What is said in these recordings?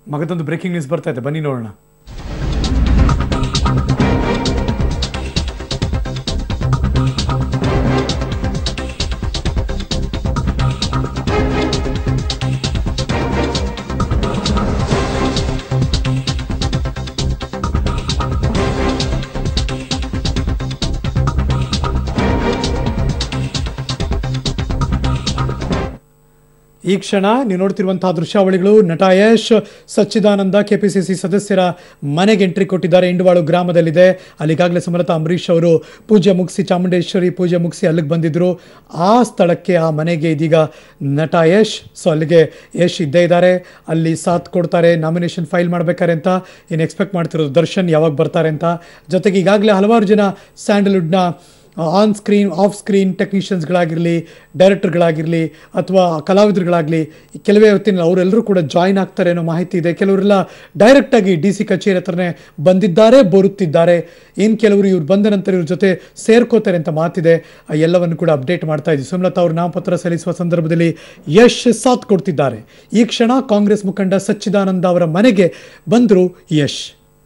ಮಗದೊಂದು breaking news ಬರ್ತಾ ಇದೆ ಬನ್ನಿ ನೋಡೋಣ ಈ ಕ್ಷಣ ನೀವು ನೋಡ್ತಿರುವಂತಹ ದೃಶ್ಯಾವಳಿಗಳು ನಟ ಯಶ್ ಸಚ್ಚಿದಾನಂದ ಕೆಪಿಸಿಸಿ ಸದಸ್ಯರ ಮನೆಗೆ ಎಂಟ್ರಿ ಕೊಟ್ಟಿದ್ದಾರೆ ಇಂಡವಾಳು ಗ್ರಾಮದಲ್ಲಿದೆ ಅಲ್ಲಿಗಾಗಲೇ ಸುಮಲತಾ ಅಂಬರೀಶ್ ಅವರು ಪೂಜೆ ಮುಗಿಸಿ ಚಾಮುಂಡೇಶ್ವರಿ ಪೂಜೆ ಮುಗಿಸಿ ಅಲ್ಲಿಗೆ ಬಂದಿದ್ರು ಆ ಸ್ಥಳಕ್ಕೆ ಆ ಮನೆಗೆ ಇದೀಗ ನಟ ಯಶ್ ಸೊ ಅಲ್ಲಿಗೆ ಯಶ್ ಇದ್ದೇ ಇದ್ದಾರೆ ಅಲ್ಲಿ ಸಾಥ್ ಕೊಡ್ತಾರೆ ನಾಮಿನೇಷನ್ ಫೈಲ್ ಮಾಡ್ಬೇಕಾರೆ ಅಂತ ಏನು ಎಕ್ಸ್ಪೆಕ್ಟ್ ಮಾಡ್ತಿರೋದು ದರ್ಶನ್ ಯಾವಾಗ ಬರ್ತಾರೆ ಅಂತ ಜೊತೆಗೆ ಈಗಾಗಲೇ ಹಲವಾರು ಜನ ಸ್ಯಾಂಡಲ್ವುಡ್ನ ಆನ್ ಸ್ಕ್ರೀನ್ ಆಫ್ ಸ್ಕ್ರೀನ್ ಟೆಕ್ನಿಷಿಯನ್ಸ್ಗಳಾಗಿರಲಿ ಡೈರೆಕ್ಟರ್ಗಳಾಗಿರಲಿ ಅಥವಾ ಕಲಾವಿದರುಗಳಾಗಲಿ ಕೆಲವೇ ಹೊತ್ತಿನ ಅವರೆಲ್ಲರೂ ಕೂಡ ಜಾಯ್ನ್ ಆಗ್ತಾರೆ ಅನ್ನೋ ಮಾಹಿತಿ ಇದೆ ಕೆಲವರೆಲ್ಲ ಡೈರೆಕ್ಟಾಗಿ ಡಿ ಸಿ ಕಚೇರಿ ಹತ್ರನೇ ಬಂದಿದ್ದಾರೆ ಬರುತ್ತಿದ್ದಾರೆ ಏನು ಕೆಲವರು ಇವ್ರು ಬಂದ ನಂತರ ಇವ್ರ ಜೊತೆ ಸೇರ್ಕೋತಾರೆ ಅಂತ ಮಾತಿದೆ ಆ ಎಲ್ಲವನ್ನು ಕೂಡ ಅಪ್ಡೇಟ್ ಮಾಡ್ತಾ ಇದ್ವಿ ಸುಮಲತಾ ಅವರು ನಾಮಪತ್ರ ಸಲ್ಲಿಸುವ ಸಂದರ್ಭದಲ್ಲಿ ಯಶ್ ಸಾಥ್ ಕೊಡ್ತಿದ್ದಾರೆ ಈ ಕ್ಷಣ ಕಾಂಗ್ರೆಸ್ ಮುಖಂಡ ಸಚ್ಚಿದಾನಂದ ಅವರ ಮನೆಗೆ ಬಂದರು ಯಶ್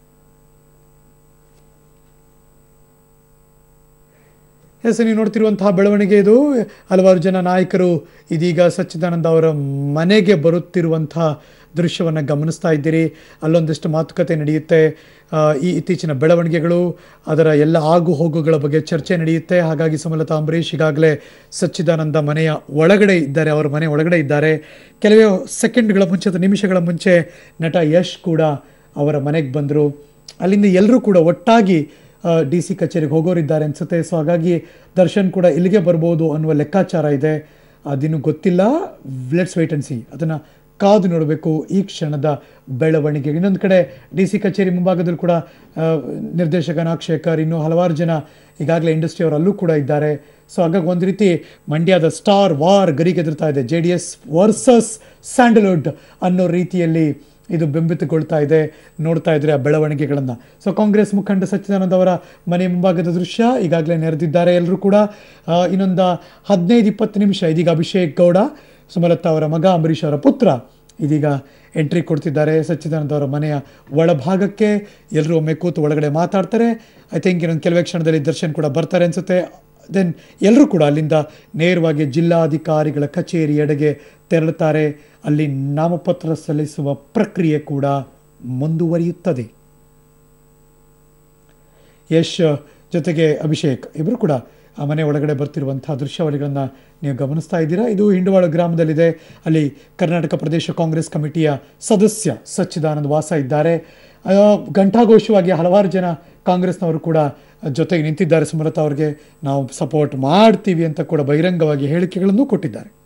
ಎಸ್ ನೀವು ನೋಡ್ತಿರುವಂತಹ ಬೆಳವಣಿಗೆ ಇದು ಹಲವಾರು ಜನ ನಾಯಕರು ಇದೀಗ ಸಚ್ಚಿದಾನಂದ ಅವರ ಮನೆಗೆ ಬರುತ್ತಿರುವಂತಹ ದೃಶ್ಯವನ್ನು ಗಮನಿಸ್ತಾ ಇದ್ದೀರಿ ಅಲ್ಲೊಂದಿಷ್ಟು ಮಾತುಕತೆ ನಡೆಯುತ್ತೆ ಆ, ಈ ಇತ್ತೀಚಿನ ಬೆಳವಣಿಗೆಗಳು ಅದರ ಎಲ್ಲ ಆಗು ಹೋಗುಗಳ ಬಗ್ಗೆ ಚರ್ಚೆ ನಡೆಯುತ್ತೆ ಹಾಗಾಗಿ ಸುಮಲತಾ ಅಂಬರೀಶ್ ಈಗಾಗಲೇ ಸಚ್ಚಿದಾನಂದ ಮನೆಯ ಒಳಗಡೆ ಇದ್ದಾರೆ ಅವರ ಮನೆ ಒಳಗಡೆ ಇದ್ದಾರೆ ಕೆಲವೇ ಸೆಕೆಂಡ್ಗಳ ಮುಂಚೆ ಅಥವಾ ನಿಮಿಷಗಳ ಮುಂಚೆ ನಟ ಯಶ್ ಕೂಡ ಅವರ ಮನೆಗೆ ಬಂದರು ಅಲ್ಲಿಂದ ಎಲ್ಲರೂ ಕೂಡ ಒಟ್ಟಾಗಿ ಡಿ ಸಿ ಕಚೇರಿಗೆ ಹೋಗೋರಿದ್ದಾರೆ ಅನ್ಸುತ್ತೆ ಸೊ ಹಾಗಾಗಿ ದರ್ಶನ್ ಕೂಡ ಇಲ್ಲಿಗೆ ಬರ್ಬೋದು ಅನ್ನುವ ಲೆಕ್ಕಾಚಾರ ಇದೆ ಅದಿನ್ನು ಗೊತ್ತಿಲ್ಲ ಲೆಟ್ಸ್ ವೇಟ್ ಅಂಡ್ ಸಿ ಅದನ್ನು ಕಾದು ನೋಡಬೇಕು ಈ ಕ್ಷಣದ ಬೆಳವಣಿಗೆ ಇನ್ನೊಂದು ಕಡೆ ಡಿ ಸಿ ಕಚೇರಿ ಮುಂಭಾಗದಲ್ಲಿ ಕೂಡ ಆ, ನಿರ್ದೇಶಕ ನಾಗಶೇಖರ್ ಇನ್ನೂ ಹಲವಾರು ಜನ ಈಗಾಗಲೇ ಇಂಡಸ್ಟ್ರಿ ಅವರು ಅಲ್ಲೂ ಕೂಡ ಇದ್ದಾರೆ ಸೊ ಹಾಗಾಗಿ ಒಂದು ರೀತಿ ಮಂಡ್ಯದ ಸ್ಟಾರ್ ವಾರ್ ಗರಿಗೆದರ್ತಾ ಇದೆ J D S versus Sandalwood ಅನ್ನೋ ರೀತಿಯಲ್ಲಿ ಇದು ಬೆಂಬಿತಗೊಳ್ತಾ ಇದೆ ನೋಡ್ತಾ ಇದ್ರೆ ಆ ಬೆಳವಣಿಗೆಗಳನ್ನು ಸೊ ಕಾಂಗ್ರೆಸ್ ಮುಖಂಡ ಸಚ್ಚಿದಾನಂದ ಅವರ ಮನೆ ಮುಂಭಾಗದ ದೃಶ್ಯ ಈಗಾಗಲೇ ನೆರೆದಿದ್ದಾರೆ ಎಲ್ಲರೂ ಕೂಡ ಆ, ಇನ್ನೊಂದು ಹದಿನೈದು ಇಪ್ಪತ್ತು ನಿಮಿಷ ಇದೀಗ ಅಭಿಷೇಕ್ ಗೌಡ ಸುಮಲತಾ ಅವರ ಮಗ ಅಂಬರೀಷ್ ಅವರ ಪುತ್ರ ಇದೀಗ ಎಂಟ್ರಿ ಕೊಡ್ತಿದ್ದಾರೆ ಸಚ್ಚಿದಾನಂದ ಅವರ ಮನೆಯ ಒಳಭಾಗಕ್ಕೆ ಎಲ್ಲರೂ ಒಮ್ಮೆ ಕೂತು ಒಳಗಡೆ ಮಾತಾಡ್ತಾರೆ ಐ ಥಿಂಕ್ ಇನ್ನೊಂದು ಕೆಲವೇ ಕ್ಷಣದಲ್ಲಿ ದರ್ಶನ್ ಕೂಡ ಬರ್ತಾರೆ ಅನ್ಸುತ್ತೆ ದೆನ್ ಎಲ್ಲರೂ ಕೂಡ ಅಲ್ಲಿಂದ ನೇರವಾಗಿ ಜಿಲ್ಲಾಧಿಕಾರಿಗಳ ಕಚೇರಿಯೆಡೆಗೆ ತೆರಳುತ್ತಾರೆ ಅಲ್ಲಿ ನಾಮಪತ್ರ ಸಲ್ಲಿಸುವ ಪ್ರಕ್ರಿಯೆ ಕೂಡ ಮುಂದುವರಿಯುತ್ತದೆ ಯಶ್ ಜೊತೆಗೆ ಅಭಿಷೇಕ್ ಇಬ್ಬರು ಕೂಡ ಆ ಮನೆ ಒಳಗಡೆ ಬರ್ತಿರುವಂತಹ ದೃಶ್ಯಾವಳಿಗಳನ್ನು ನೀವು ಗಮನಿಸ್ತಾ ಇದ್ದೀರಾ ಇದು ಹಿಂಡವಾಳ ಗ್ರಾಮದಲ್ಲಿದೆ ಅಲ್ಲಿ ಕರ್ನಾಟಕ ಪ್ರದೇಶ ಕಾಂಗ್ರೆಸ್ ಕಮಿಟಿಯ ಸದಸ್ಯ ಸಚ್ಚಿದಾನಂದ್ ವಾಸ ಇದ್ದಾರೆ ಆ, ಘಂಟಾಘೋಷವಾಗಿ ಹಲವಾರು ಜನ ಕಾಂಗ್ರೆಸ್ನವರು ಕೂಡ ಜೊತೆಗೆ ನಿಂತಿದ್ದಾರೆ ಸುಮಲತಾ ಅವರಿಗೆ ನಾವು ಸಪೋರ್ಟ್ ಮಾಡ್ತೀವಿ ಅಂತ ಕೂಡ ಬಹಿರಂಗವಾಗಿ ಹೇಳಿಕೆಗಳನ್ನು ಕೊಟ್ಟಿದ್ದಾರೆ